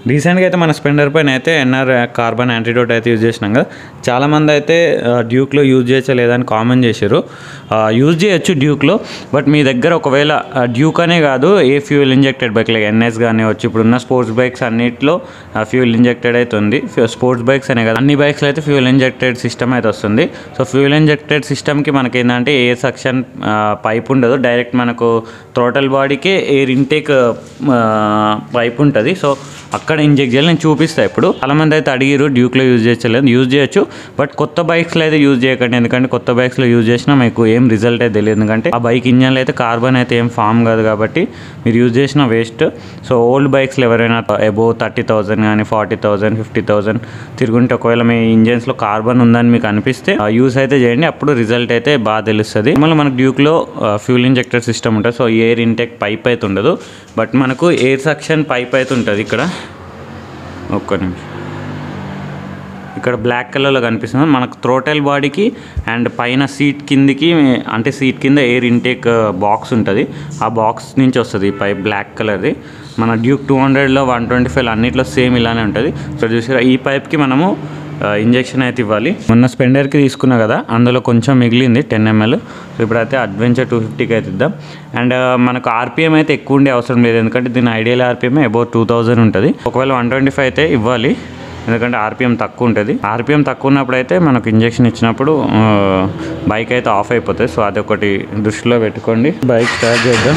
రీసెంట్గా అయితే మన స్పెండర్ పైన అయితే ఎన్ఆర్ కార్బన్ యాంటీడోట్ అయితే యూజ్ చేసినాం కదా చాలామంది అయితే ఆ, డ్యూక్లో యూజ్ చేయొచ్చా లేదని కామెంట్ చేశారు ఆ, యూజ్ చేయొచ్చు డ్యూక్లో బట్ మీ దగ్గర ఒకవేళ ఆ, డ్యూక్ అనే కాదు a fuel injected bike like N S కానీ వచ్చి ఇప్పుడున్న స్పోర్ట్స్ బైక్స్ అన్నిట్లో ఫ్యూయల్ ఇంజెక్టెడ్ అయితే ఉంది స్పోర్ట్స్ బైక్స్ అనే కదా అన్ని బైక్స్లో అయితే ఫ్యూయల్ ఇంజెక్టెడ్ సిస్టమ్ అయితే వస్తుంది సో ఫ్యూయల్ ఇంజెక్టెడ్ సిస్టమ్కి మనకి ఏంటంటే ఏ సక్షన్ పైప్ ఉండదు డైరెక్ట్ మనకు థ్రోటల్ బాడీకే ఎయిర్ ఇంటేక్ పైప్ ఉంటుంది సో అక్కడ ఇంజెక్ట్ చేయాలి నేను చూపిస్తాను ఇప్పుడు చాలా మంది అయితే అడిగిరు డ్యూక్లో యూజ్ చేయలేదు యూజ్ చేయొచ్చు బట్ కొత్త బైక్స్లో అయితే యూజ్ చేయకండి ఎందుకంటే కొత్త బైక్స్లో యూజ్ చేసినా మీకు ఏం రిజల్ట్ అయితే తెలియదు ఎందుకంటే ఆ బైక్ ఇంజన్లో అయితే కార్బన్ అయితే ఏం ఫామ్ కాదు కాబట్టి మీరు యూజ్ చేసిన వేస్ట్ సో ఓల్డ్ బైక్స్లో ఎవరైనా అబోవ్ థర్టీ థౌసండ్ కానీ ఫార్టీ థౌసండ్ ఫిఫ్టీ థౌసండ్ తిరుగుంటే ఒకవేళ మీ ఇంజన్స్లో కార్బన్ ఉందని మీకు అనిపిస్తే యూస్ అయితే చేయండి అప్పుడు రిజల్ట్ అయితే బాగా తెలుస్తుంది మళ్ళీ మనకు డ్యూక్లో ఫ్యూల్ ఇంజెక్టర్ సిస్టమ్ ఉంటుంది సో ఎయిర్ ఇంటెక్ పైప్ అయితే ఉండదు బట్ మనకు ఎయిర్ సక్షన్ పైప్ అయితే ఉంటుంది ఇక్కడ ఒక్క నిమిషం ఇక్కడ బ్లాక్ కలర్లో కనిపిస్తుంది మనకు థ్రోటల్ బాడీకి అండ్ పైన సీట్ కిందికి అంటే సీట్ కింద ఎయిర్ ఇంటేక్ బాక్స్ ఉంటుంది ఆ బాక్స్ నుంచి వస్తుంది ఈ పైప్ బ్లాక్ కలర్ది మన డ్యూక్ టూ హండ్రెడ్లో వన్ ట్వంటీ ఫైవ్ అన్నిట్లో సేమ్ ఇలానే ఉంటుంది సో చూసారా ఈ పైప్కి మనము ఇంజెక్షన్ అయితే ఇవ్వాలి మొన్న స్పెండర్కి తీసుకున్నా కదా అందులో కొంచెం మిగిలింది టెన్ ఎంఎల్ సో ఇప్పుడైతే అడ్వెంచర్ టూ ఫిఫ్టీకి అయితే ఇద్దాం అండ్ మనకు ఆర్పిఎం అయితే ఎక్కువ ఉండే అవసరం లేదు ఎందుకంటే దీని ideal R P M about two thousand ఉంటుంది ఒకవేళ వన్ ట్వంటీ ఫైవ్ అయితే ఇవ్వాలి ఎందుకంటే ఆర్పిఎం తక్కువ ఉంటుంది ఆర్పిఎం తక్కువ ఉన్నప్పుడు అయితే మనకు ఇంజెక్షన్ ఇచ్చినప్పుడు బైక్ అయితే ఆఫ్ అయిపోతుంది సో అది ఒకటి దృష్టిలో పెట్టుకోండి బైక్ స్టార్ట్ చేద్దాం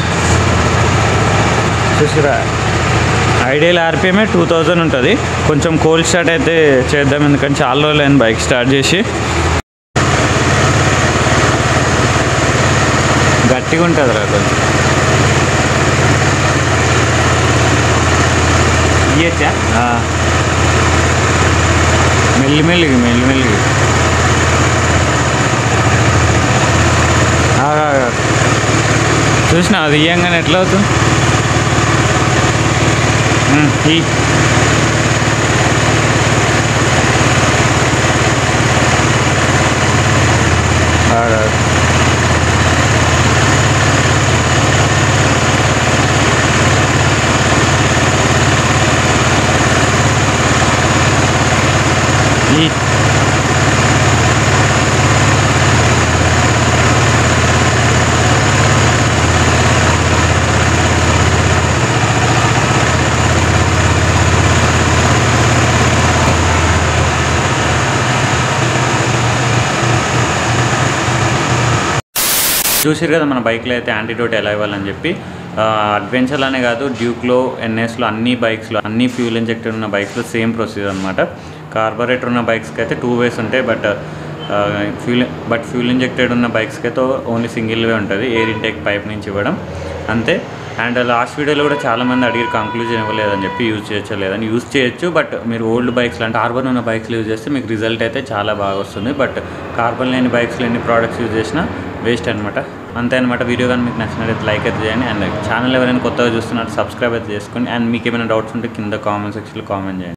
చూసిరా ఐడియల్ ఆర్పిఎమే టూ థౌజండ్ ఉంటుంది కొంచెం కోల్డ్ స్టార్ట్ అయితే చేద్దాం ఎందుకంటే చాలా రోజులు అయింది బైక్ స్టార్ట్ చేసి గట్టిగా ఉంటుంది రా కొంచెం ఇయ్యచ్చా మెల్లిమెల్లిగి మెల్లిమెల్లిగి చూసిన అది ఇయ్యంగానే ఎట్లా అవుతుంది ఉమ్, ఈ ఆగు, ఆగు. ఈ చూసారు కదా మన బైక్లో అయితే యాంటీడోట్ ఎలా ఇవ్వాలని చెప్పి అడ్వెంచర్ అనే కాదు డ్యూక్లో ఎన్ఎస్లో అన్ని బైక్స్లో అన్ని ఫ్యూల్ ఇంజెక్టర్ ఉన్న బైక్స్లో సేమ్ ప్రొసీజర్ అనమాట కార్బొరేటర్ ఉన్న బైక్స్కి అయితే టూ వేస్ ఉంటాయి but fuel but fuel injected ఉన్న బైక్స్కి అయితే ఓన్లీ సింగిల్ వే ఉంటుంది ఎయిర్ ఇంటేక్ పైప్ నుంచి ఇవ్వడం అంతే అండ్ లాస్ట్ వీడియోలో కూడా చాలా మంది అడిగి కంక్లూజన్ ఇవ్వలేదని చెప్పి యూజ్ చేయొచ్చు లేదని యూజ్ చేయొచ్చు బట్ మీరు ఓల్డ్ బైక్స్ అంటే కార్బన్ ఉన్న బైక్స్ యూజ్ చేస్తే మీకు రిజల్ట్ అయితే చాలా బాగా వస్తుంది బట్ కార్బన్ లేని బైక్స్లో ఎన్ని ప్రోడక్ట్స్ యూజ్ చేసినా వేస్ట్ అనమాట అంతే అనమాట వీడియో కానీ మీకు నచ్చినట్లయితే లైక్ అయితే చేయండి అండ్ ఛానల్ ఎవరైనా కొత్తగా చూస్తున్నట్టు సబ్స్క్రైబ్ అయితే చేసుకోండి అండ్ మీకు ఏమైనా డౌట్స్ ఉంటే కింద కామెంట్ సెక్షన్లో కామెంట్ చేయండి